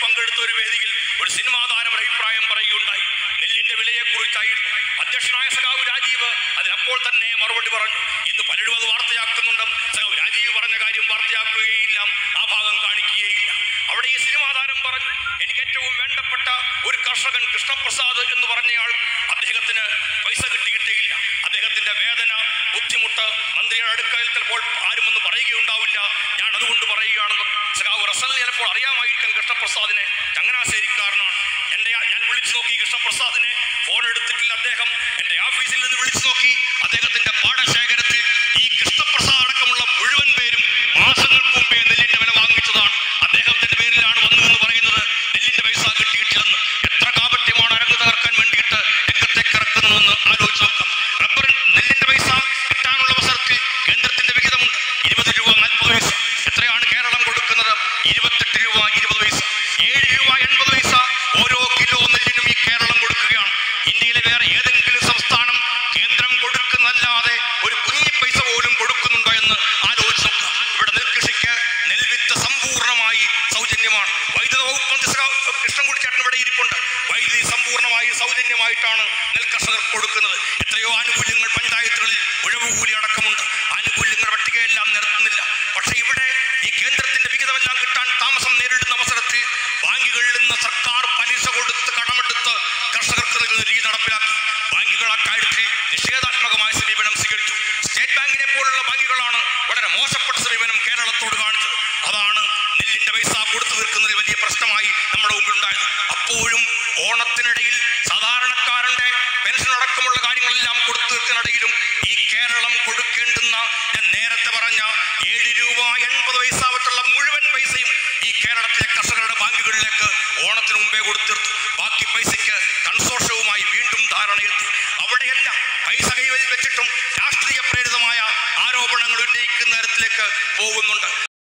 പങ്കെടുത്ത ഒരു വേദിയിൽ ഒരു സിനിമാ താരം ഒരു അഭിപ്രായം പറയുകയുണ്ടായി നെല്ലിന്റെ വിലയെക്കുറിച്ചായി അധ്യക്ഷനായ സഖാവ് രാജീവ് അതിനപ്പോൾ തന്നെ മറുപടി പറഞ്ഞു ഇന്ന് പലരും അത് വാർത്തയാക്കുന്നുണ്ട് സഖാവ് രാജീവ് പറഞ്ഞ കാര്യം വാർത്തയാക്കുകയില്ല ആ ഭാഗം കാണിക്കുകയില്ല അവിടെ ഈ സിനിമാ താരം പറഞ്ഞു എനിക്ക് ഏറ്റവും വേണ്ടപ്പെട്ട ഒരു കർഷകൻ കൃഷ്ണപ്രസാദ് എന്ന് പറഞ്ഞയാൾ അദ്ദേഹത്തിന് പൈസ കിട്ടിയിട്ടേയില്ല അദ്ദേഹത്തിന്റെ വേദന ബുദ്ധിമുട്ട് മന്ത്രിയുടെ അടുക്കൽ ചിലപ്പോൾ ആരും ഒന്ന് പറയുകയുണ്ടാവില്ല ഞാൻ അതുകൊണ്ട് പറയുകയാണെന്ന് സഖാവ് റസൽ ചിലപ്പോൾ അറിയാമായിട്ടും കൃഷ്ണപ്രസാദിനെ ചങ്ങനാശ്ശേരിക്കാരനാണ് എന്റെ ഞാൻ വിളിച്ചു നോക്കി കൃഷ്ണപ്രസാദിനെ ഫോൺ എടുത്തിട്ടില്ല അദ്ദേഹം എന്റെ ഓഫീസിൽ നിന്ന് വിളിച്ചു നോക്കി അദ്ദേഹത്തിന്റെ പാടശേഖരത്തിൽ ഈ കൃഷ്ണപ്രസാദ് അടക്കമുള്ള മുഴുവൻ പേരും മാസങ്ങൾക്ക് മുമ്പേ നെല്ലിന്റെ വില വാങ്ങിച്ചതാണ് അദ്ദേഹത്തിന്റെ പേരിലാണ് വന്നതെന്ന് പറയുന്നത് നെല്ലിന്റെ പൈസ കിട്ടിയിട്ടില്ലെന്ന് എത്ര കാപട്യമാണ് അരങ്ങ് തകർക്കാൻ വേണ്ടിയിട്ട് രംഗത്തേക്ക് ഇറക്കുന്നതെന്ന് ആലോചിച്ച് നോക്കാം റബ്ബർ നെല്ലിന്റെ പൈസ കിട്ടാനുള്ള അവസരത്തിൽ കേന്ദ്രത്തിന്റെ വിഹിതമുണ്ട് ഇരുപത് രൂപ നാൽപ്പത് പൈസ എത്രയാണ് കേരളം കൊടുക്കുന്നത് ഇരുപത്തെട്ട് രൂപ ഇരുപത് പൈസ ഏഴ് രൂപ എൺപത് പൈസ ഓരോ കിലോ നെല്ലിനും ഈ കേരളം കൊടുക്കുകയാണ് ഇന്ത്യയിലെ വേറെ ഏതെങ്കിലും സംസ്ഥാനം കേന്ദ്രം കൊടുക്കുന്നല്ലാതെ ഒരു കുഞ്ഞി പൈസ പോലും കൊടുക്കുന്നുണ്ടോ എന്ന് ആലോചിച്ച് നോക്കുക ഇവിടെ നെൽകൃഷിക്ക് നെൽവിത്ത് സമ്പൂർണ്ണമായി സൗജന്യമാണ് വൈദ്യുത വകുപ്പ് മന്ത്രി സഖാവ് കൃഷ്ണൻകുടി ചേട്ടൻ ഇവിടെ ഇരിപ്പുണ്ട് വൈദ്യുതി സമ്പൂർണ്ണമായി സൗജന്യമായിട്ടാണ് നെൽ കർഷകർ കൊടുക്കുന്നത് എത്രയോ ആനുകൂല്യങ്ങൾ പഞ്ചായത്തുകളിൽ ഉഴവുകൂലി അടക്കമുണ്ട് ആനുകൂല്യങ്ങൾ പട്ടികയെല്ലാം നിരത്തുന്നില്ല പക്ഷേ ഇവിടെ ഈ കേന്ദ്രത്തിന്റെ വിഹിതമെല്ലാം കിട്ടാൻ താമസം നേരിടുന്ന അവസരത്തിൽ ബാങ്കുകളിൽ നിന്ന് സർക്കാർ പലിശ കൊടുത്ത് കടമെടുത്ത് കർഷകർക്ക് നൽകുന്ന രീതി നടപ്പിലാക്കി ബാങ്കുകൾ അക്കാര്യത്തിൽ നിഷേധാത്മകമായ സമീപനം സ്വീകരിച്ചു സ്റ്റേറ്റ് ബാങ്കിനെ പോലുള്ള ബാങ്കുകളാണ് വളരെ മോശപ്പെട്ട സമീപനം കേരളത്തോട് കാണിച്ചത് അതാണ് നെല്ലിന്റെ പൈസ കൊടുത്തു തീർക്കുന്നതിൽ വലിയ പ്രശ്നമായി നമ്മുടെ മുമ്പിൽ ഉണ്ടായത് അപ്പോഴും ഓണത്തിനിടയിൽ സാധാരണക്കാരന്റെ പെൻഷൻ അടക്കമുള്ള കാര്യങ്ങളെല്ലാം കൊടുത്തു തീർക്കുന്നതിനിടയിലും ഈ കേരളം കൊടുക്കേണ്ടുന്ന ഞാൻ നേരത്തെ പറഞ്ഞ ഏഴ് രൂപ എൺപത് പൈസ വെച്ചുള്ള മുഴുവൻ പൈസയും ഈ കേരളത്തിലെ കർഷകരുടെ ബാങ്കുകളിലേക്ക് ഓണത്തിന് മുമ്പേ കൊടുത്തീർത്തു ബാക്കി പൈസയ്ക്ക് കൺസോർഷ്യവുമായി വീണ്ടും ധാരണയെത്തി അവിടെയെല്ലാം പൈസ കൈവരിൽ വെച്ചിട്ടും രാഷ്ട്രീയ പ്രേരിതമായ ആരോപണങ്ങൾ ഉന്നയിക്കുന്ന തരത്തിലേക്ക് പോകുന്നുണ്ട്